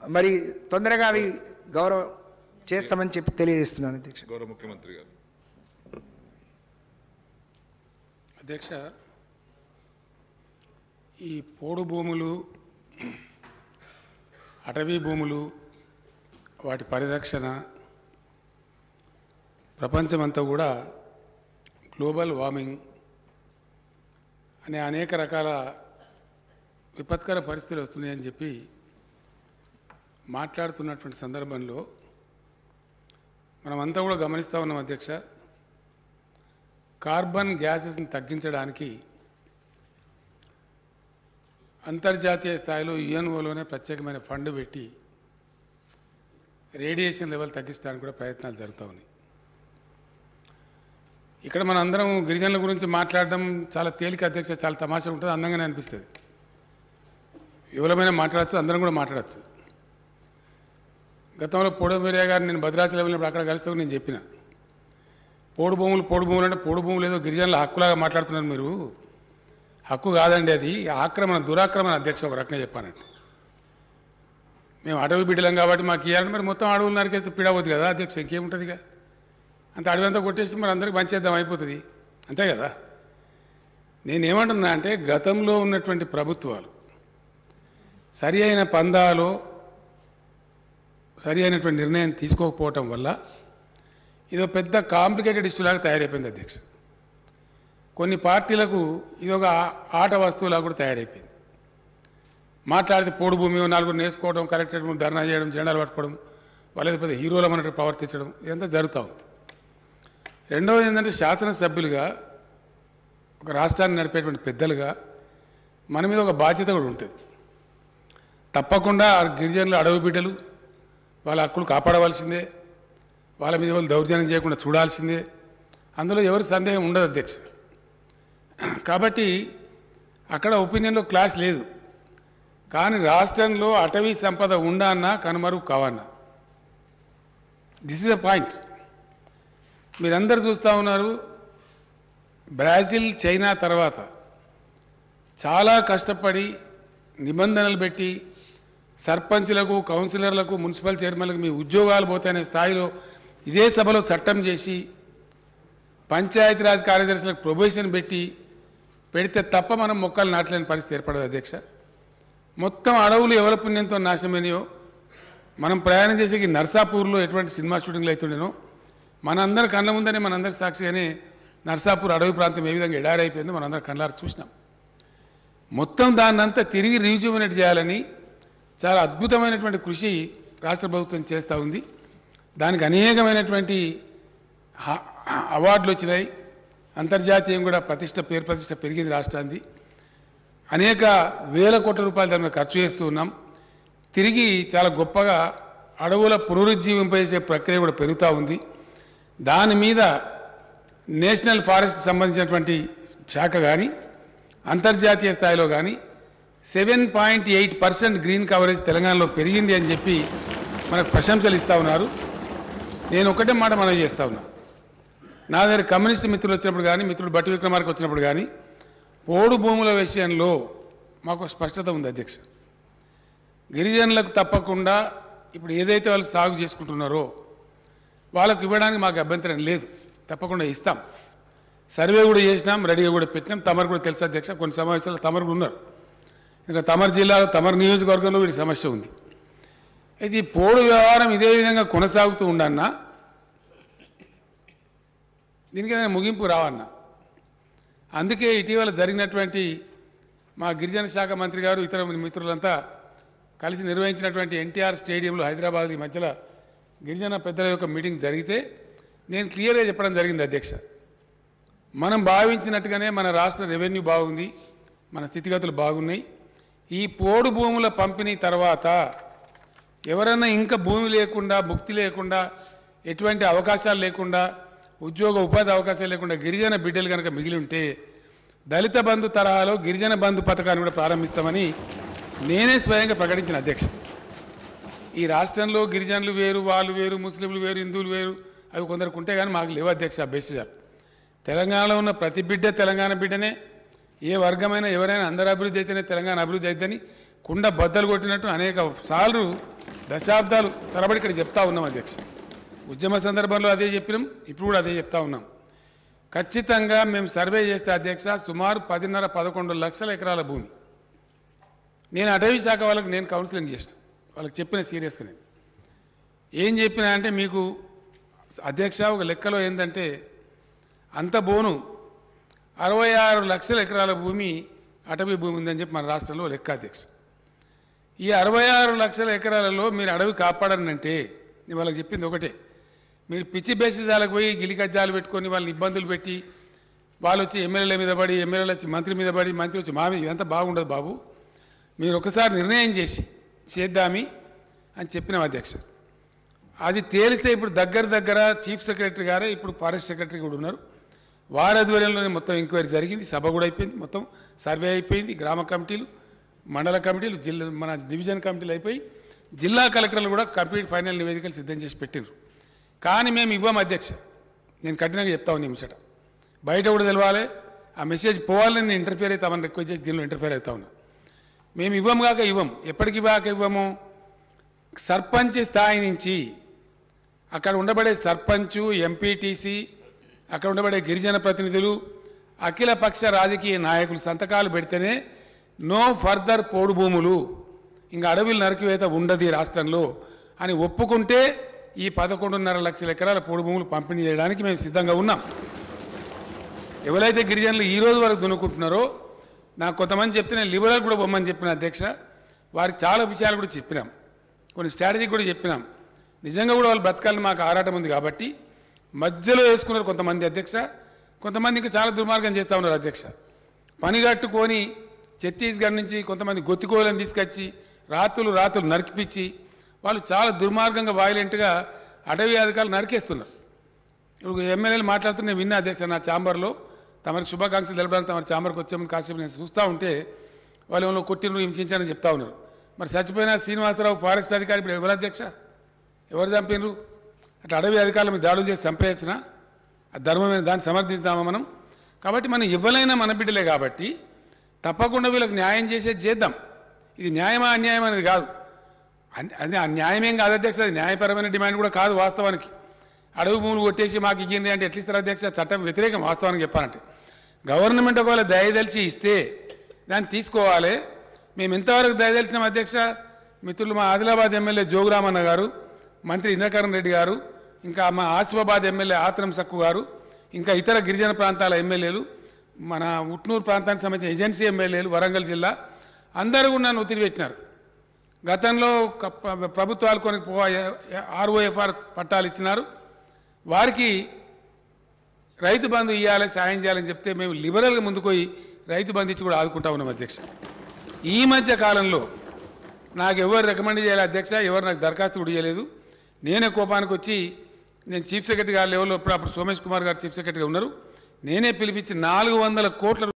మరి తొందరగా అవి గౌరవ చేస్తామని చెప్పి తెలియజేస్తున్నాను అధ్యక్ష గౌరవ ముఖ్యమంత్రి గారు అధ్యక్ష ఈ పోడు భూములు అటవీ భూములు వాటి పరిరక్షణ ప్రపంచమంతా కూడా గ్లోబల్ వార్మింగ్ అనే అనేక రకాల విపత్కర పరిస్థితులు వస్తున్నాయని చెప్పి మాట్లాడుతున్నటువంటి సందర్భంలో మనమంతా కూడా గమనిస్తూ ఉన్నాం అధ్యక్ష కార్బన్ గ్యాసెస్ని తగ్గించడానికి అంతర్జాతీయ స్థాయిలో యుఎన్ఓలోనే ప్రత్యేకమైన ఫండ్ పెట్టి రేడియేషన్ లెవెల్ తగ్గించడానికి కూడా ప్రయత్నాలు జరుగుతూ ఉన్నాయి ఇక్కడ మన అందరం గిరిజనుల గురించి మాట్లాడడం చాలా తేలిక అధ్యక్ష చాలా తమాషా ఉంటుంది అందంగానే అనిపిస్తుంది వివరమైన మాట్లాడచ్చు అందరం కూడా మాట్లాడచ్చు గతంలో పొడమీరియా గారు నేను భద్రాచలం వెళ్ళినప్పుడు అక్కడ కలిస్తే నేను చెప్పిన పోడు భూములు పోడు భూములు అంటే పోడు భూములు ఏదో గిరిజనుల హక్కులాగా మాట్లాడుతున్నారు మీరు హక్కు కాదండి అది ఆక్రమణ దురాక్రమణ అధ్యక్ష ఒక రకంగా చెప్పానంటే మేము అడవి బిడ్డలం కాబట్టి మాకు ఇవ్వాలని మరి మొత్తం అడవులు నరికేస్తే పీడవద్దు కదా అధ్యక్ష ఇంకేముంటుంది ఇక అంత అడవి అంతా కొట్టేసి మరి అందరికి మంచిద్దాం అయిపోతుంది అంతే కదా నేనేమంటున్నా అంటే గతంలో ఉన్నటువంటి ప్రభుత్వాలు సరి అయిన పందాలో సరి అయినటువంటి నిర్ణయం తీసుకోకపోవటం వల్ల ఇదో పెద్ద కాంప్లికేటెడ్ ఇష్యూ లాగా తయారైపోయింది అధ్యక్ష కొన్ని పార్టీలకు ఇది ఒక ఆట వస్తువులాగా కూడా తయారైపోయింది మాట్లాడితే పోడు భూమి నలుగురు నేసుకోవడం కలెక్టరేట్ ముందు ధర్నా చేయడం జెండాలు పట్టుకోవడం వాళ్ళది పెద్ద హీరోల మనటి ప్రవర్తించడం ఇదంతా జరుగుతూ ఉంది రెండవది ఏంటంటే శాసనసభ్యులుగా ఒక రాష్ట్రాన్ని నడిపేటువంటి పెద్దలుగా మన మీద ఒక బాధ్యత కూడా ఉంటుంది తప్పకుండా ఆ గిరిజనులు అడవి బిడ్డలు వాళ్ళ హక్కులు కాపాడవలసిందే వాళ్ళ మీద వాళ్ళు దౌర్జన్యం చేయకుండా చూడాల్సిందే అందులో ఎవరికి సందేహం ఉండదు అధ్యక్ష కాబట్టి అక్కడ ఒపీనియన్లో క్లాష్ లేదు కానీ రాష్ట్రంలో అటవీ సంపద ఉండన్నా కనుమరుగు కావన్నా దిస్ ఇస్ ద పాయింట్ మీరందరూ చూస్తూ ఉన్నారు బ్రాజిల్ చైనా తర్వాత చాలా కష్టపడి నిబంధనలు పెట్టి సర్పంచ్లకు కౌన్సిలర్లకు మున్సిపల్ చైర్మన్లకు మీ ఉద్యోగాలు పోతాయనే స్థాయిలో ఇదే సభలో చట్టం చేసి పంచాయతీరాజ్ కార్యదర్శులకు ప్రొబేషన్ పెట్టి పెడితే తప్ప మనం మొక్కలు నాటలేని పరిస్థితి ఏర్పడదు అధ్యక్ష మొత్తం అడవులు ఎవరి పుణ్యంతో నాశనమైనయో మనం ప్రయాణం చేసే ఈ నర్సాపూర్లో ఎటువంటి సినిమా షూటింగ్లు అవుతుండేనో మనందరి కళ్ళ ముందనే మనందరి సాక్షిగానే నర్సాపూర్ అడవి ప్రాంతం ఏ విధంగా ఎడారైపోయిందో మనందరం కళ్ళారు చూసినాం మొత్తం దాన్నంతా తిరిగి రీజుమినేట్ చేయాలని చాలా అద్భుతమైనటువంటి కృషి రాష్ట్ర ప్రభుత్వం చేస్తూ ఉంది దానికి అనేకమైనటువంటి హ- అవార్డులు వచ్చినాయి అంతర్జాతీయం కూడా ప్రతిష్ట పేరు ప్రతిష్ట పెరిగింది రాష్ట్రానికి అనేక వేల కోట్ల రూపాయలు దాని మీద ఖర్చు చేస్తూ ఉన్నాం తిరిగి చాలా గొప్పగా అడవుల పునరుజ్జీవింపజేసే ప్రక్రియ కూడా పెరుగుతూ ఉంది దాని మీద నేషనల్ ఫారెస్ట్ సంబంధించినటువంటి శాఖ కానీ అంతర్జాతీయ స్థాయిలో కానీ seven point eight percent green coverage తెలంగాణలో పెరిగింది అని చెప్పి మనకు ప్రశంసలు ఇస్తూ ఉన్నారు నేను ఒకటే మాట మనవి చేస్తా ఉన్నా నా దగ్గర కమ్యూనిస్ట్ మిత్రులు వచ్చినప్పుడు కానీ మిత్రుడు బట్టి విక్రమార్క వచ్చినప్పుడు కానీ పోడు భూముల విషయంలో మాకు ఒక స్పష్టత ఉంది అధ్యక్ష గిరిజనులకు తప్పకుండా ఇప్పుడు ఏదైతే వాళ్ళు సాగు చేసుకుంటున్నారో వాళ్ళకు ఇవ్వడానికి మాకు అభ్యంతరం లేదు తప్పకుండా ఇస్తాం సర్వే కూడా చేసినాం రెడీగా కూడా పెట్టినాం తమరు కూడా తెలుసు అధ్యక్ష కొన్ని సమావేశాలు తమరు కూడా ఉన్నారు ఇంకా తమరు జిల్లాలో తమరు నియోజకవర్గంలో వీటి సమస్య ఉంది అయితే ఈ పోడు వ్యవహారం ఇదే విధంగా కొనసాగుతూ ఉండన్నా దీనికి ఏదైనా ముగింపు రావన్నా అందుకే ఇటీవల జరిగినటువంటి మా గిరిజన శాఖ మంత్రి గారు ఇతర మిత్రులంతా కలిసి నిర్వహించినటువంటి ఎన్టీఆర్ స్టేడియంలో హైదరాబాద్ ఈ మధ్యలో గిరిజన పెద్దల యొక్క మీటింగ్ జరిగితే నేను క్లియర్గా చెప్పడం జరిగింది అధ్యక్ష మనం భావించినట్టుగానే మన రాష్ట్ర రెవెన్యూ బాగుంది మన స్థితిగతులు బాగున్నాయి ఈ పోడు భూముల పంపిణీ తర్వాత ఎవరైనా ఇంకా భూమి లేకుండా భుక్తి లేకుండా ఎటువంటి అవకాశాలు లేకుండా ఉద్యోగ ఉపాధి అవకాశాలు లేకుండా గిరిజన బిడ్డలు కనుక మిగిలి ఉంటే దళిత బంధు తరహాలో గిరిజన బంధు పథకాన్ని కూడా ప్రారంభిస్తామని నేనే స్వయంగా ప్రకటించిన అధ్యక్ష ఈ రాష్ట్రంలో గిరిజనులు వేరు వాళ్ళు వేరు ముస్లింలు వేరు హిందువులు వేరు అవి కొందరికి ఉంటే కానీ మాకు లేవు అధ్యక్ష బేసిస్ తెలంగాణలో ఉన్న ప్రతి బిడ్డ తెలంగాణ బిడ్డనే ఏ వర్గమైనా ఎవరైనా అందరు అభివృద్ధి అయితేనే తెలంగాణ అభివృద్ధి అయిద్దని కుండ బద్దలు కొట్టినట్టు అనేక సార్లు దశాబ్దాలు తరబడి ఇక్కడ చెప్తా ఉన్నాం అధ్యక్ష ఉద్యమ సందర్భంలో అదే చెప్పినాం ఇప్పుడు కూడా అదే చెప్తా ఉన్నాం ఖచ్చితంగా మేము సర్వే చేస్తే అధ్యక్ష సుమారు పదిన్నర పదకొండు లక్షల ఎకరాల భూమి నేను అటవీ శాఖ వాళ్ళకి నేను కౌన్సిలింగ్ చేస్తాను వాళ్ళకి చెప్పిన సీరియస్గా నేను ఏం చెప్పినా అంటే మీకు అధ్యక్ష ఒక లెక్కలో ఏంటంటే అంత బోను అరవై ఆరు లక్షల ఎకరాల భూమి అటవీ భూమి ఉందని చెప్పి మన రాష్ట్రంలో లెక్క అధ్యక్ష ఈ అరవై ఆరు లక్షల ఎకరాలలో మీరు అడవి కాపాడనంటే నేను వాళ్ళకి చెప్పింది ఒకటే మీరు పిచ్చి బేసిజాలకు పోయి గిలికజ్జాలు పెట్టుకొని వాళ్ళని ఇబ్బందులు పెట్టి వాళ్ళు వచ్చి ఎమ్మెల్యేల మీద పడి ఎమ్మెల్యేలు వచ్చి మంత్రి మీద పడి మంత్రి వచ్చి మా మీద ఇదంతా బాగుండదు బాబు మీరు ఒకసారి నిర్ణయం చేసి చేద్దామి అని చెప్పినాం అధ్యక్ష అది తేలిస్తే ఇప్పుడు దగ్గర దగ్గర చీఫ్ సెక్రటరీ గారే ఇప్పుడు ఫారెస్ట్ సెక్రటరీ కూడా ఉన్నారు వారి ఆధ్వర్యంలోనే మొత్తం ఎంక్వైరీ జరిగింది సభ కూడా అయిపోయింది మొత్తం సర్వే అయిపోయింది గ్రామ కమిటీలు మండల కమిటీలు జిల్లా మన డివిజన్ కమిటీలు అయిపోయి జిల్లా కలెక్టర్లు కూడా కంప్లీట్ ఫైనల్ నివేదికలు సిద్ధం చేసి పెట్టినారు కానీ మేము ఇవ్వం అధ్యక్ష నేను కఠినంగా చెప్తా ఉన్నాను ముచ్చట బయట కూడా తెలవాలి ఆ మెసేజ్ పోవాలని నేను ఇంటర్ఫియర్ అవుతామని రిక్వెస్ట్ చేసి దీనిలో ఇంటర్ఫియర్ అవుతా ఉన్నా మేము ఇవ్వం కాక ఇవ్వం ఎప్పటికి ఇవ్వక ఇవ్వము సర్పంచ్ స్థాయి నుంచి అక్కడ ఉండబడే సర్పంచు ఎంపీటీసీ అక్కడ ఉండబడే గిరిజన ప్రతినిధులు అఖిలపక్ష రాజకీయ నాయకులు సంతకాలు పెడితేనే నో ఫర్దర్ పోడు భూములు ఇంకా అడవిలు నరికివేత ఉండదు ఈ రాష్ట్రంలో అని ఒప్పుకుంటే ఈ పదకొండున్నర లక్షల ఎకరాల పోడు భూములు పంపిణీ చేయడానికి మేము సిద్ధంగా ఉన్నాం ఎవరైతే గిరిజనులు ఈ రోజు వరకు దున్నుకుంటున్నారో నాకు కొంతమంది చెప్తే నేను లిబరల్ కూడా బొమ్మని చెప్పిన అధ్యక్ష వారికి చాలా విషయాలు కూడా చెప్పినాం కొన్ని స్ట్రాటజీ కూడా చెప్పినాం నిజంగా కూడా వాళ్ళు బతకాలని మాకు ఆరాటం ఉంది కాబట్టి మధ్యలో వేసుకున్నారు కొంతమంది అధ్యక్ష కొంతమంది ఇంకా చాలా దుర్మార్గం చేస్తూ ఉన్నారు అధ్యక్ష పని కట్టుకొని ఛత్తీస్గఢ్ నుంచి కొంతమంది గొత్తికోలను తీసుకొచ్చి రాత్రులు రాత్రులు నరికిపించి వాళ్ళు చాలా దుర్మార్గంగా వాయిలెంట్గా అటవీ అధికారులు నరికేస్తున్నారు ఇప్పుడు ఎమ్మెల్యేలు మాట్లాడుతూ నేను విన్నా అధ్యక్ష నా ఛాంబర్లో తమరికి శుభాకాంక్షలు తెలపడానికి తమ ఛాంబర్కి వచ్చామని కాసేపు నేను చూస్తూ ఉంటే వాళ్ళు ఏమో కొట్టినరు హింసించారని చెప్తా ఉన్నారు మరి చచ్చిపోయిన శ్రీనివాసరావు ఫారెస్ట్ అధికారి ఇప్పుడు ఎవరు అధ్యక్ష ఎవరు చంపినరు అట్లా అడవి అధికారుల మీద దాడులు చేసి చంపేయచ్చిన ఆ ధర్మమైన దాన్ని సమర్థిస్తామా మనం కాబట్టి మనం ఇవ్వలైన మన బిడ్డలే కాబట్టి తప్పకుండా వీళ్ళకి న్యాయం చేసేది చేద్దాం ఇది న్యాయమా అన్యాయం అనేది కాదు అన్- అది ఆ న్యాయమేం కాదు అధ్యక్ష అది న్యాయపరమైన డిమాండ్ కూడా కాదు వాస్తవానికి అడవి భూములు కొట్టేసి మాకు ఇయ్యండి అంటే ఎట్లా ఇస్తారు అధ్యక్ష చట్టం వ్యతిరేకం వాస్తవానికి చెప్పాలంటే గవర్నమెంట్ ఒకవేళ దయదలిచి ఇస్తే దాన్ని తీసుకోవాలి మేము ఎంతవరకు దయదలిసినాం అధ్యక్ష మిత్రులు మా ఆదిలాబాద్ ఎమ్మెల్యే జోగురామన్న గారు మంత్రి ఇంద్రకరణ్ రెడ్డి గారు ఇంకా మా ఆసిఫాబాద్ ఎమ్మెల్యే ఆత్రం సక్కు గారు ఇంకా ఇతర గిరిజన ప్రాంతాల ఎమ్మెల్యేలు మన ఉట్నూరు ప్రాంతానికి సంబంధించిన ఏజెన్సీ ఎమ్మెల్యేలు వరంగల్ జిల్లా అందరూ కూడా నన్ను ఒత్తిడి పెట్టినారు గతంలో క- ప్ర- ప్రభుత్వాలు కొన్ని ఆర్ఓఎఫ్ఆర్ పట్టాలు ఇచ్చినారు వారికి రైతు బంధు ఇవ్వాలి సాయం చేయాలని చెప్తే మేము లిబరల్గా ముందుకు పోయి రైతు బంధు ఇచ్చి కూడా ఆదుకుంటా ఉన్నాం అధ్యక్ష ఈ మధ్య కాలంలో నాకు ఎవరు రికమెండ్ చేయాలి అధ్యక్ష ఎవరు నాకు దరఖాస్తు కూడా చేయలేదు నేనే కోపానికి వచ్చి నేను చీఫ్ సెక్రటరీ గారి లెవెల్లో అప్పుడు అప్పుడు సోమేష్ కుమార్ గారు చీఫ్ సెక్రటరీగా ఉన్నారు నేనే పిలిపించి నాలుగు వందల కోట్ల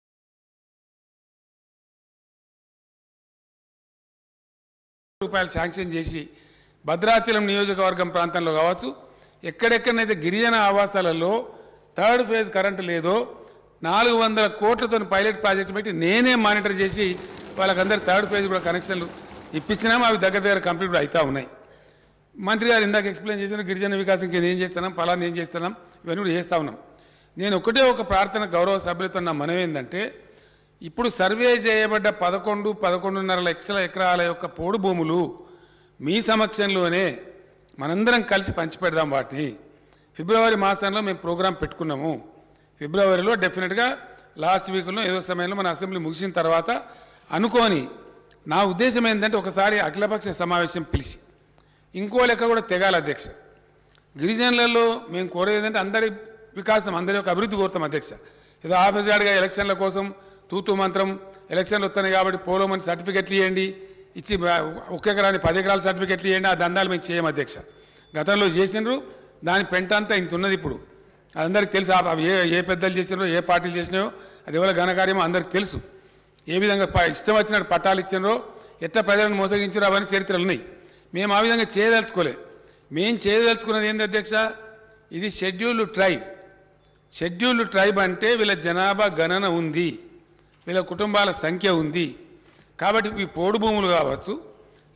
రూపాయలు శాంక్షన్ చేసి భద్రాచలం నియోజకవర్గం ప్రాంతంలో కావచ్చు ఎక్కడెక్కడనైతే గిరిజన ఆవాసాలలో థర్డ్ ఫేజ్ కరెంటు లేదో నాలుగు వందల కోట్లతో పైలట్ ప్రాజెక్టు పెట్టి నేనే మానిటర్ చేసి వాళ్ళకందరి థర్డ్ ఫేజ్ కూడా కనెక్షన్లు ఇప్పించినాము అవి దగ్గర దగ్గర కంప్లీట్ కూడా అవుతా ఉన్నాయి మంత్రి గారు ఇందాక ఎక్స్ప్లెయిన్ చేసిన గిరిజన వికాసం కింద ఏం చేస్తున్నాం ఫలాన్ని ఏం చేస్తున్నాం ఇవన్నీ కూడా చేస్తూ ఉన్నాం నేను ఒకటే ఒక ప్రార్థన గౌరవ సభ్యులతో నా మనం ఏంటంటే ఇప్పుడు సర్వే చేయబడ్డ పదకొండు పదకొండున్నర లక్షల ఎకరాల యొక్క పోడు భూములు మీ సమక్షంలోనే మనందరం కలిసి పంచిపెడదాం వాటిని ఫిబ్రవరి మాసంలో మేము ప్రోగ్రాం పెట్టుకున్నాము ఫిబ్రవరిలో డెఫినెట్గా లాస్ట్ వీక్లో ఏదో సమయంలో మన అసెంబ్లీ ముగిసిన తర్వాత అనుకోని నా ఉద్దేశం ఏంటంటే ఒకసారి అఖిలపక్ష సమావేశం పిలిచి ఇంకో లెక్క కూడా తెగాలి అధ్యక్ష గిరిజనులలో మేము కోరేది ఏంటంటే అందరి వికాసం అందరి యొక్క అభివృద్ధి కోరుతాం అధ్యక్ష ఏదో ఆఫీస్ గార్డ్గా ఎలక్షన్ల కోసం తూతూ మంత్రం ఎలక్షన్లు వస్తున్నాయి కాబట్టి పోలోమని సర్టిఫికెట్లు ఇవ్వండి ఇచ్చి బా- ఒక్క ఎకరాని పది ఎకరాల సర్టిఫికెట్లు ఇవ్వండి ఆ దందాలు మేము చేయం అధ్యక్ష గతంలో చేసినారు దాని పెంట అంతా ఇంత ఉన్నది ఇప్పుడు అందరికి తెలుసు ఆ- అవి ఏ ఏ పెద్దలు చేసినారో ఏ పార్టీలు చేసినాయో అది ఎవరి ఘనకార్యమో అందరికి తెలుసు ఏ విధంగా ప- ఇష్టం వచ్చినట్టు పట్టాలు ఇచ్చినారో ఎట్లా ప్రజలను మోసగించారో అవన్నీ చరిత్రలు ఉన్నాయి మేము ఆ విధంగా చేయదలుచుకోలే మేము చేయదలుచుకున్నది ఏంది అధ్యక్ష ఇది షెడ్యూల్డ్ ట్రైబ్ షెడ్యూల్డ్ ట్రైబ్ అంటే వీళ్ళ జనాభా గణన ఉంది వీళ్ళ కుటుంబాల సంఖ్య ఉంది కాబట్టి ఈ పోడు భూములు కావచ్చు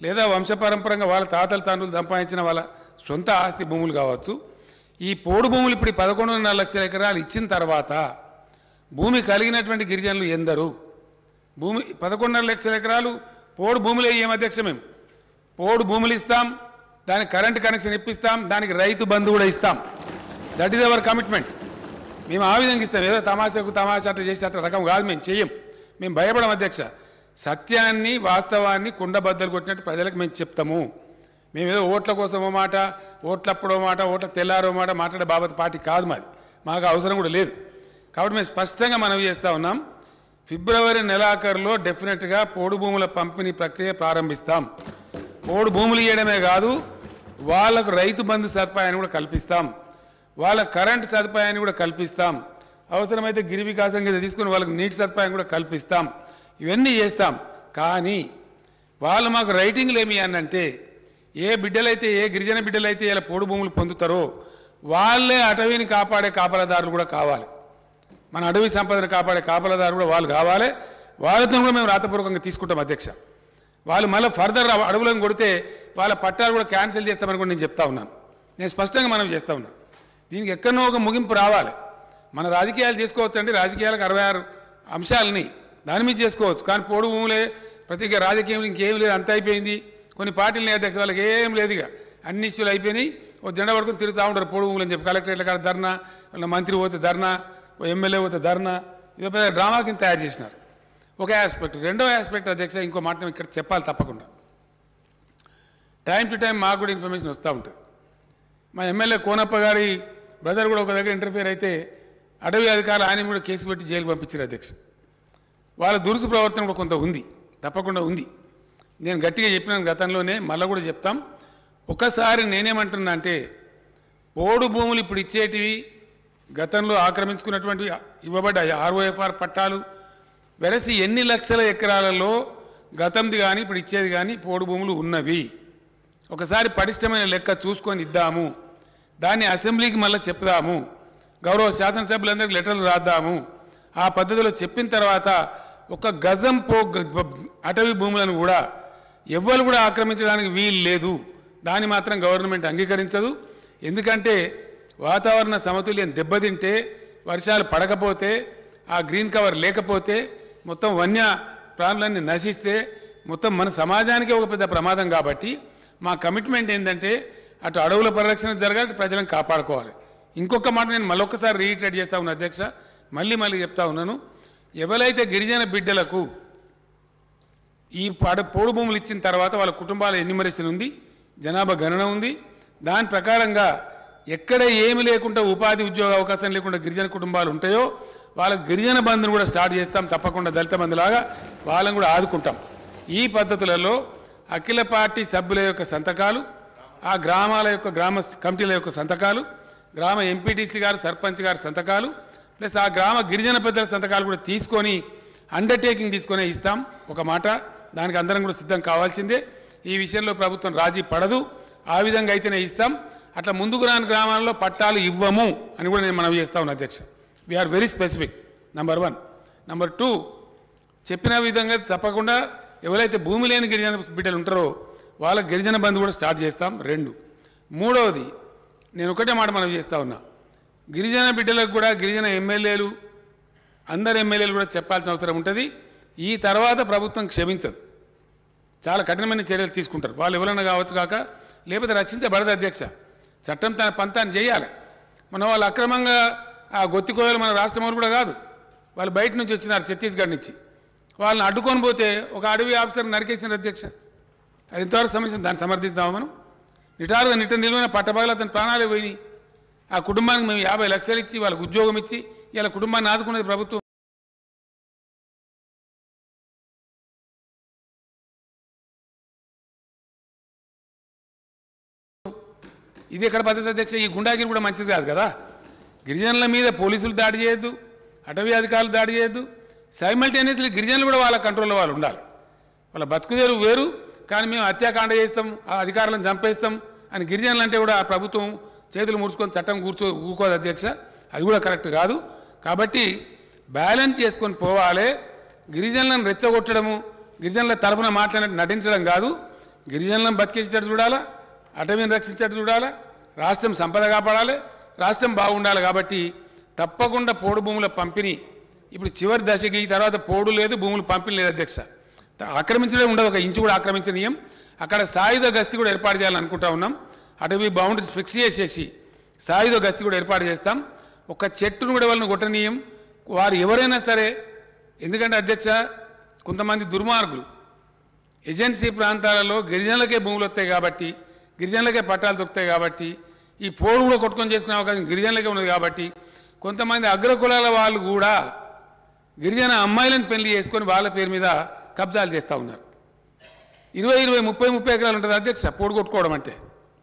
లేదా వంశపారంపరంగా వాళ్ళ తాతలు తండ్రులు సంపాదించిన వాళ్ళ సొంత ఆస్తి భూములు కావచ్చు ఈ పోడు భూములు ఇప్పుడు పదకొండున్నర లక్షల ఎకరాలు ఇచ్చిన తర్వాత భూమి కలిగినటువంటి గిరిజనులు ఎందరు భూమి పదకొండున్నర లక్షల ఎకరాలు పోడు భూములే ఏం అధ్యక్ష మేము పోడు భూములు ఇస్తాం దానికి కరెంట్ కనెక్షన్ ఇప్పిస్తాం దానికి రైతు బంధు కూడా ఇస్తాం దట్ ఈస్ అవర్ కమిట్మెంట్ మేము ఆ విధంగా ఇస్తాం ఏదో తమాషాకు తమాషా అట్లా చేసి అట్లా రకం కాదు మేము చెయ్యం మేము భయపడం అధ్యక్ష సత్యాన్ని వాస్తవాన్ని కుండబద్దలు కొట్టినట్టు ప్రజలకు మేము చెప్తాము మేము ఏదో ఓట్ల కోసం ఓ మాట ఓట్లప్పుడో మాట ఓట్ల తెల్లారో మాట మాట్లాడే బాబత్ పార్టీ కాదు మాది మాకు అవసరం కూడా లేదు కాబట్టి మేము స్పష్టంగా మనవి చేస్తూ ఉన్నాం ఫిబ్రవరి నెలాఖరులో డెఫినెట్గా పోడు భూముల పంపిణీ ప్రక్రియ ప్రారంభిస్తాం పోడు భూములు ఇవ్వడమే కాదు వాళ్ళకు రైతు బంధు సదుపాయాన్ని కూడా కల్పిస్తాం వాళ్ళ కరెంట్ సదుపాయాన్ని కూడా కల్పిస్తాం అవసరమైతే గిరి వికాసం కింద తీసుకుని వాళ్ళకి నీటి సదుపాయం కూడా కల్పిస్తాం ఇవన్నీ చేస్తాం కానీ వాళ్ళు మాకు రైటింగ్లు ఏమి అనంటే ఏ బిడ్డలైతే ఏ గిరిజన బిడ్డలైతే ఇలా పోడు భూములు పొందుతారో వాళ్ళే అటవీని కాపాడే కాపలదారులు కూడా కావాలి మన అడవి సంపదను కాపాడే కాపలదారు కూడా వాళ్ళు కావాలి వాళ్ళతో కూడా మేము రాతపూర్వకంగా తీసుకుంటాం అధ్యక్ష వాళ్ళు మళ్ళీ ఫర్దర్ అడవులను కొడితే వాళ్ళ పట్టాలు కూడా క్యాన్సిల్ చేస్తామని కూడా నేను చెప్తా ఉన్నాను నేను స్పష్టంగా మనం చేస్తా ఉన్నాను దీనికి ఎక్కడనో ఒక ముగింపు రావాలి మన రాజకీయాలు చేసుకోవచ్చు అంటే రాజకీయాలకు అరవై ఆరు అంశాలని దాని మీద చేసుకోవచ్చు కానీ పోడు భూములే ప్రతి రాజకీయం ఇంకేం లేదు అంత అయిపోయింది కొన్ని పార్టీలు ఉన్నాయి అధ్యక్ష వాళ్ళకి ఏం లేదు ఇక అన్ని ఇష్యూలు అయిపోయినాయి ఓ జెండా పడుకొని తిరుగుతూ ఉంటారు పొడుగు భూములు అని చెప్పి కలెక్టరేట్ల కాడ ధర్నా వాళ్ళ మంత్రి పోతే ధర్నా ఓ ఎమ్మెల్యే పోతే ధర్నా ఇదో పెద్ద డ్రామా కింద తయారు చేసినారు ఒక ఆస్పెక్ట్ రెండో ఆస్పెక్ట్ అధ్యక్ష ఇంకో మాట నేను ఇక్కడ చెప్పాలి తప్పకుండా టైం టు టైం మాకు కూడా ఇన్ఫర్మేషన్ వస్తూ ఉంటుంది మా ఎమ్మెల్యే కోనప్ప గారి బ్రదర్ కూడా ఒక దగ్గర ఇంటర్ఫియర్ అయితే అటవీ అధికారులు ఆయన కూడా కేసు పెట్టి జైలుకు పంపించారు అధ్యక్ష వాళ్ళ దురుసు ప్రవర్తన కూడా కొంత ఉంది తప్పకుండా ఉంది నేను గట్టిగా చెప్పినాను గతంలోనే మళ్ళీ కూడా చెప్తాం ఒకసారి నేనేమంటున్నా అంటే పోడు భూములు ఇప్పుడు ఇచ్చేటివి గతంలో ఆక్రమించుకున్నటువంటి ఇవ్వబడ్డాయి ఆర్ఓఎఫ్ఆర్ పట్టాలు వెరసి ఎన్ని లక్షల ఎకరాలలో గతంది కానీ ఇప్పుడు ఇచ్చేది కానీ పోడు భూములు ఉన్నవి ఒకసారి పటిష్టమైన లెక్క చూసుకొని ఇద్దాము దాన్ని అసెంబ్లీకి మళ్ళీ చెప్దాము గౌరవ శాసనసభ్యులందరికీ లెటర్లు రాద్దాము ఆ పద్ధతిలో చెప్పిన తర్వాత ఒక గజం పో గ- అటవీ భూములను కూడా ఎవ్వరు కూడా ఆక్రమించడానికి వీలు లేదు దాన్ని మాత్రం గవర్నమెంట్ అంగీకరించదు ఎందుకంటే వాతావరణ సమతుల్యం దెబ్బతింటే వర్షాలు పడకపోతే ఆ గ్రీన్ కవర్ లేకపోతే మొత్తం వన్య ప్రాణులన్నీ నశిస్తే మొత్తం మన సమాజానికి ఒక పెద్ద ప్రమాదం కాబట్టి మా కమిట్మెంట్ ఏంటంటే అటు అడవుల పరిరక్షణ జరగాలి ఇటు ప్రజలను కాపాడుకోవాలి ఇంకొక మాట నేను మళ్ళొక్కసారి రీఇటరేట్ చేస్తా ఉన్నా అధ్యక్ష మళ్ళీ మళ్ళీ చెప్తా ఉన్నాను ఎవరైతే గిరిజన బిడ్డలకు ఈ పడ పోడు భూములు ఇచ్చిన తర్వాత వాళ్ళ కుటుంబాల ఎన్నిమరేషన్ ఉంది జనాభా గణన ఉంది దాని ప్రకారంగా ఎక్కడ ఏమి లేకుండా ఉపాధి ఉద్యోగ అవకాశం లేకుండా గిరిజన కుటుంబాలు ఉంటాయో వాళ్ళకి గిరిజన బంధును కూడా స్టార్ట్ చేస్తాం తప్పకుండా దళిత బంధులాగా వాళ్ళని కూడా ఆదుకుంటాం ఈ పద్ధతులలో అఖిల పార్టీ సభ్యుల యొక్క సంతకాలు ఆ గ్రామాల యొక్క గ్రామ కమిటీల యొక్క సంతకాలు గ్రామ ఎంపీటీసీ గారు సర్పంచ్ గారి సంతకాలు ప్లస్ ఆ గ్రామ గిరిజన పెద్దల సంతకాలు కూడా తీసుకొని అండర్టేకింగ్ తీసుకొనే ఇస్తాం ఒక మాట దానికి అందరం కూడా సిద్ధం కావాల్సిందే ఈ విషయంలో ప్రభుత్వం రాజీ పడదు ఆ విధంగా అయితేనే ఇస్తాం అట్లా ముందుకు రాని గ్రామాల్లో పట్టాలు ఇవ్వము అని కూడా నేను మనవి చేస్తా ఉన్నా అధ్యక్ష we're very specific number one number two చెప్పిన విధంగా తప్పకుండా ఎవరైతే భూమి లేని గిరిజన బిడ్డలు ఉంటారో వాళ్ళ గిరిజన బంధు కూడా స్టార్ట్ చేస్తాం రెండు మూడవది నేను ఒకటే మాట మనం చేస్తా ఉన్నా గిరిజన బిడ్డలకు కూడా గిరిజన ఎమ్మెల్యేలు అందరు ఎమ్మెల్యేలు కూడా చెప్పాల్సిన అవసరం ఉంటుంది ఈ తర్వాత ప్రభుత్వం క్షమించదు చాలా కఠినమైన చర్యలు తీసుకుంటారు వాళ్ళు ఎవరైనా కావచ్చు కాక లేకపోతే రక్షించబడదు అధ్యక్ష చట్టం తన పంతాన్ని చేయాలి మన వాళ్ళు అక్రమంగా ఆ గొత్తికోయలు మన రాష్ట్రం వాళ్ళు కూడా కాదు వాళ్ళు బయట నుంచి వచ్చినారు ఛత్తీస్గఢ్ నుంచి వాళ్ళని అడ్డుకొని పోతే ఒక అడవి ఆఫీసర్ నరికేసిన అధ్యక్ష అది ఎంతవరకు సమస్య దాన్ని సమర్థిస్తామా మనం నిటారుగా నిట్ట నిలువైన పట్టబాగలు అతని ప్రాణాలే పోయినాయి ఆ కుటుంబానికి మేము యాభై లక్షలు ఇచ్చి వాళ్ళకు ఉద్యోగం ఇచ్చి ఇలా కుటుంబాన్ని ఆదుకునేది ప్రభుత్వం ఇది ఎక్కడ పద్ధతి అధ్యక్ష ఈ గుండాగిరి కూడా మంచిది కాదు కదా గిరిజనుల మీద పోలీసులు దాడి చేయొద్దు అటవీ అధికారులు దాడి చేయొద్దు సైమల్టేనియస్లీ గిరిజనులు కూడా వాళ్ళ కంట్రోల్లో వాళ్ళు ఉండాలి వాళ్ళ బతుకుదేరు వేరు కానీ మేము హత్యాకాండ చేస్తాం ఆ అధికారులను చంపేస్తాం అని గిరిజనులు అంటే కూడా ఆ ప్రభుత్వం చేతులు ముడుచుకొని చట్టం కూర్చో ఊకోదు అధ్యక్ష అది కూడా కరెక్ట్ కాదు కాబట్టి బ్యాలెన్స్ చేసుకొని పోవాలి గిరిజనులను రెచ్చగొట్టడము గిరిజనుల తరఫున మాట్లాడినట్టు నటించడం కాదు గిరిజనులను బతికేసేటట్టు చూడాలా అటవీని రక్షించేటట్టు చూడాలా రాష్ట్రం సంపద కాపాడాలి రాష్ట్రం బాగుండాలి కాబట్టి తప్పకుండా పోడు భూముల పంపిణీ ఇప్పుడు చివరి దశకి ఈ తర్వాత పోడు లేదు భూములు పంపిణీ లేదు అధ్యక్ష త- ఆక్రమించడం ఉండదు ఒక ఇంచు కూడా ఆక్రమించనీయం అక్కడ సాయుధ గస్తీ కూడా ఏర్పాటు చేయాలని అనుకుంటా ఉన్నాం అటవీ బౌండరీస్ ఫిక్స్ చేసేసి సాయుధ గస్తీ కూడా ఏర్పాటు చేస్తాం ఒక చెట్టును కూడా వాళ్ళని కొట్టనీయం వారు ఎవరైనా సరే ఎందుకంటే అధ్యక్ష కొంతమంది దుర్మార్గులు ఏజెన్సీ ప్రాంతాలలో గిరిజనులకే భూములు వస్తాయి కాబట్టి గిరిజనులకే పట్టాలు దొరుకుతాయి కాబట్టి ఈ పోడు కూడా కొట్టుకొని చేసుకునే అవకాశం గిరిజనులకే ఉన్నది కాబట్టి కొంతమంది అగ్రకులాల వాళ్ళు కూడా గిరిజన అమ్మాయిలను పెళ్లి చేసుకొని వాళ్ళ పేరు మీద కబ్జాలు చేస్తూ ఉన్నారు ఇరవై ఇరవై ముప్పై ముప్పై ఎకరాలు ఉంటుంది అధ్యక్ష పోడు కొట్టుకోవడం అంటే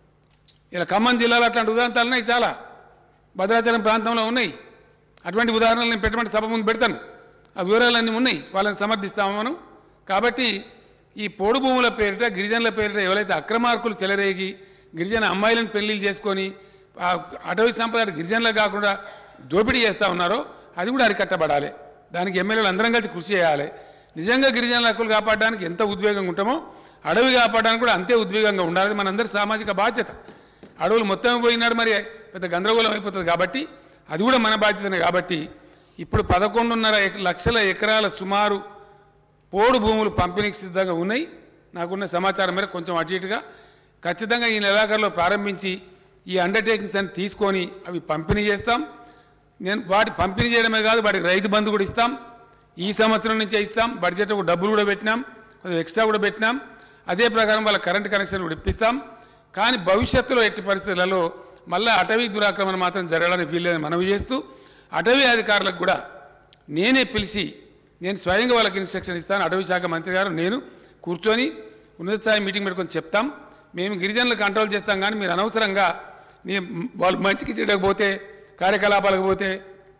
ఇలా ఖమ్మం జిల్లాలో అట్లాంటి ఉదాహరణలు ఉన్నాయి చాలా భద్రాచలం ప్రాంతంలో ఉన్నాయి అటువంటి ఉదాహరణలు నేను పెట్టమంటే సభ ముందు పెడతాను ఆ వివరాలన్నీ ఉన్నాయి వాళ్ళని సమర్థిస్తాము మనం కాబట్టి ఈ పోడు భూముల పేరిట గిరిజనుల పేరిట ఎవరైతే అక్రమార్కులు చెలరేగి గిరిజన అమ్మాయిలను పెళ్లిళ్ళు చేసుకొని ఆ అటవీ సంపద గిరిజనులకు కాకుండా దోపిడీ చేస్తూ ఉన్నారో అది కూడా అరికట్టబడాలి దానికి ఎమ్మెల్యేలు అందరం కలిసి కృషి చేయాలి నిజంగా గిరిజనుల హక్కులు కాపాడడానికి ఎంత ఉద్వేగంగా ఉంటామో అడవి కాపాడడానికి కూడా అంతే ఉద్వేగంగా ఉండాలి మనందరి సామాజిక బాధ్యత అడవులు మొత్తం పోయినాడు మరి పెద్ద గందరగోళం అయిపోతుంది కాబట్టి అది కూడా మన బాధ్యతనే కాబట్టి ఇప్పుడు పదకొండున్నర ఎక- లక్షల ఎకరాల సుమారు పోడు భూములు పంపిణీకి సిద్ధంగా ఉన్నాయి నాకున్న సమాచారం మేరకు కొంచెం అటు ఇటుగా ఖచ్చితంగా ఈ నెలాఖరులో ప్రారంభించి ఈ అండర్టేకింగ్స్ అని తీసుకొని అవి పంపిణీ చేస్తాం నేను వాటి పంపిణీ చేయడమే కాదు వాటికి రైతు బంధు కూడా ఇస్తాం ఈ సంవత్సరం నుంచే ఇస్తాం బడ్జెట్ డబ్బులు కూడా పెట్టినాం కొంచెం ఎక్స్ట్రా కూడా పెట్టినాం అదే ప్రకారం వాళ్ళ కరెంట్ కనెక్షన్ కూడా ఇప్పిస్తాం కానీ భవిష్యత్తులో ఎట్టి పరిస్థితులలో మళ్ళీ అటవీ దురాక్రమణ మాత్రం జరగడానికి వీల్లేదని మనవి చేస్తూ అటవీ అధికారులకు కూడా నేనే పిలిచి నేను స్వయంగా వాళ్ళకి ఇన్స్ట్రక్షన్ ఇస్తాను అటవీ శాఖ మంత్రి గారు నేను కూర్చొని ఉన్నత స్థాయి మీటింగ్ పెట్టుకొని చెప్తాం మేము గిరిజనులు కంట్రోల్ చేస్తాం కానీ మీరు అనవసరంగా నీ వాళ్ళు మంచికి చెడకపోతే కార్యకలాపాలకు పోతే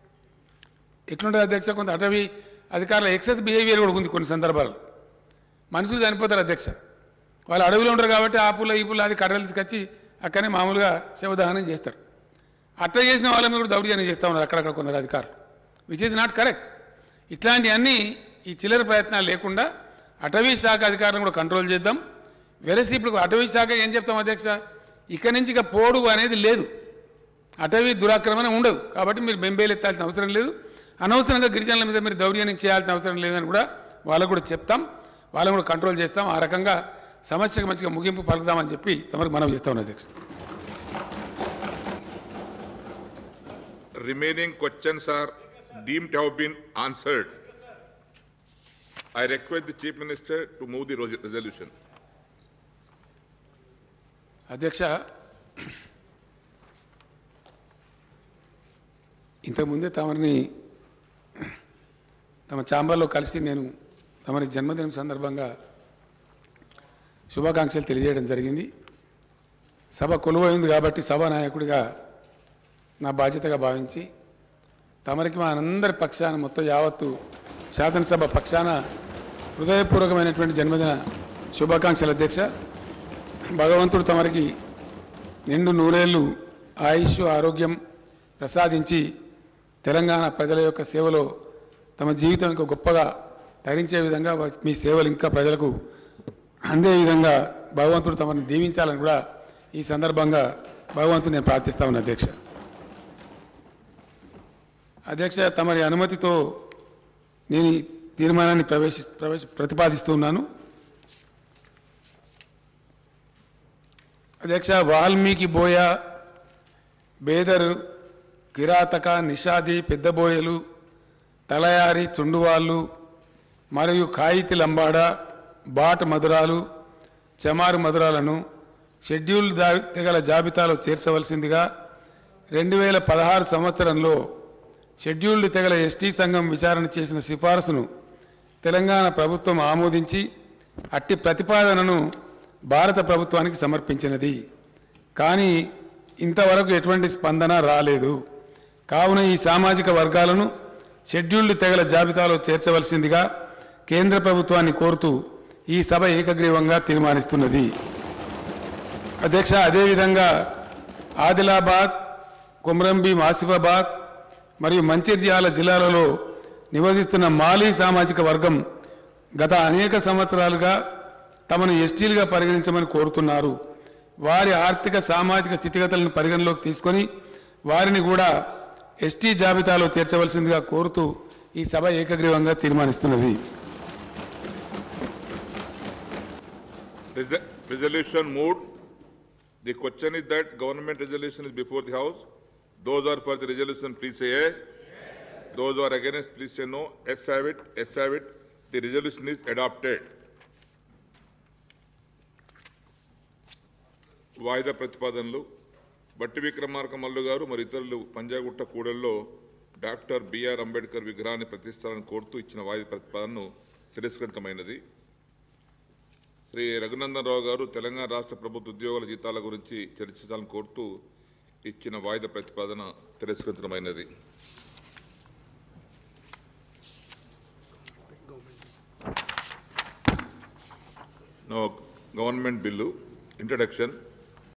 ఎట్లుంటుంది అధ్యక్ష కొంత అటవీ అధికారుల ఎక్సెస్ బిహేవియర్ కూడా ఉంది కొన్ని సందర్భాలు మనుషులు చనిపోతారు అధ్యక్ష వాళ్ళు అడవిలో ఉంటారు కాబట్టి ఆ పుల్ల ఈ పుల్ల అది కర్రలు తీసుకొచ్చి అక్కడనే మామూలుగా శవదహనం చేస్తారు అట్లా చేసిన వాళ్ళ మీద కూడా దౌర్జన్యం చేస్తూ ఉన్నారు అక్కడక్కడ కొందరు అధికారులు విచ్ ఇస్ నాట్ కరెక్ట్ ఇట్లాంటివన్నీ ఈ చిల్లర ప్రయత్నాలు లేకుండా అటవీ శాఖ అధికారులను కూడా కంట్రోల్ చేద్దాం వెరసి ఇప్పుడు అటవీ శాఖ ఏం చెప్తాం అధ్యక్ష ఇక్కడి నుంచి ఇక పోడు అనేది లేదు అటవీ దురాక్రమణ ఉండదు కాబట్టి మీరు బెంబేలు ఎత్తాల్సిన అవసరం లేదు అనవసరంగా గిరిజనుల మీద మీరు దౌర్జన్యం చేయాల్సిన అవసరం లేదని కూడా వాళ్ళకు కూడా చెప్తాం వాళ్ళని కూడా కంట్రోల్ చేస్తాం ఆ రకంగా సమస్యకు మంచిగా ముగింపు పలుకుదామని చెప్పి తమకు మనం చేస్తా ఉన్నాం అధ్యక్ష remaining questions are deemed to have been answered. I request the Chief Minister to move the res- resolution. అధ్యక్ష ఇంతకుముందే తమరిని తమ ఛాంబర్లో కలిసి నేను తమరి జన్మదినం సందర్భంగా శుభాకాంక్షలు తెలియజేయడం జరిగింది సభ కొలువైంది కాబట్టి సభానాయకుడిగా నా బాధ్యతగా భావించి తమరికి మా అందరి పక్షాన మొత్తం యావత్తు శాసనసభ పక్షాన హృదయపూర్వకమైనటువంటి జన్మదిన శుభాకాంక్షలు అధ్యక్ష భగవంతుడు తమరికి నిండు నూరేళ్ళు ఆయుష్ ఆరోగ్యం ప్రసాదించి తెలంగాణ ప్రజల యొక్క సేవలో తమ జీవితం ఇంకా గొప్పగా తరించే విధంగా వా- మీ సేవలు ఇంకా ప్రజలకు అందే విధంగా భగవంతుడు తమను దీవించాలని కూడా ఈ సందర్భంగా భగవంతుడు నేను ప్రార్థిస్తా ఉన్నా అధ్యక్ష అధ్యక్ష తమరి అనుమతితో నేను ఈ తీర్మానాన్ని ప్రవేశ ప్రవేశ ప్రతిపాదిస్తున్నాను అధ్యక్ష వాల్మీకి బోయ బేదరు కిరాతక నిషాది పెద్దబోయలు తలయారి చుండువాళ్ళు మరియు కాయితి లంబాడ బాట మధురాలు చమారు మధురాలను షెడ్యూల్ దా తెగల జాబితాలో చేర్చవలసిందిగా రెండు వేల పదహారు సంవత్సరంలో షెడ్యూల్డ్ తెగల ఎస్టీ సంఘం విచారణ చేసిన సిఫారసును తెలంగాణ ప్రభుత్వం ఆమోదించి అట్టి ప్రతిపాదనను భారత ప్రభుత్వానికి సమర్పించినది కానీ ఇంతవరకు ఎటువంటి స్పందన రాలేదు కావున ఈ సామాజిక వర్గాలను షెడ్యూల్డ్ తెగల జాబితాలో చేర్చవలసిందిగా కేంద్ర ప్రభుత్వాన్ని కోరుతూ ఈ సభ ఏకగ్రీవంగా తీర్మానిస్తున్నది అధ్యక్ష అదేవిధంగా ఆదిలాబాద్ కొమరంభీం ఆసిఫాబాద్ మరియు మంచిర్యాల జిల్లాలలో నివసిస్తున్న మాలీ సామాజిక వర్గం గత అనేక సంవత్సరాలుగా తమను ఎస్టీలుగా పరిగణించమని కోరుతున్నారు వారి ఆర్థిక సామాజిక స్థితిగతులను పరిగణలోకి తీసుకొని వారిని కూడా ఎస్టీ జాబితాలో చేర్చవలసిందిగా కోరుతూ ఈ సభ ఏకగ్రీవంగా తీర్మానిస్తున్నది Resol- Resolution moved. The question is that government resolution is before the house. Those are for the resolution, please say aye. Those who are against, please say no. Yes have it, yes have it. The resolution is adopted. వాయిదా ప్రతిపాదనలు బట్టి విక్రమార్క మల్లు గారు మరి ఇతరులు పంజాగుట్ట కూడల్లో doctor BR Ambedkar విగ్రహాన్ని ప్రతిష్టాలని కోరుతూ ఇచ్చిన వాయిదా ప్రతిపాదనను తిరస్కృతమైనది శ్రీ రఘునందన్ రావు గారు తెలంగాణ రాష్ట్ర ప్రభుత్వ ఉద్యోగుల జీతాల గురించి చర్చించాలని కోరుతూ ఇచ్చిన వాయిదా ప్రతిపాదన తిరస్కృతమైనది నో గవర్నమెంట్ బిల్లు ఇంట్రడక్షన్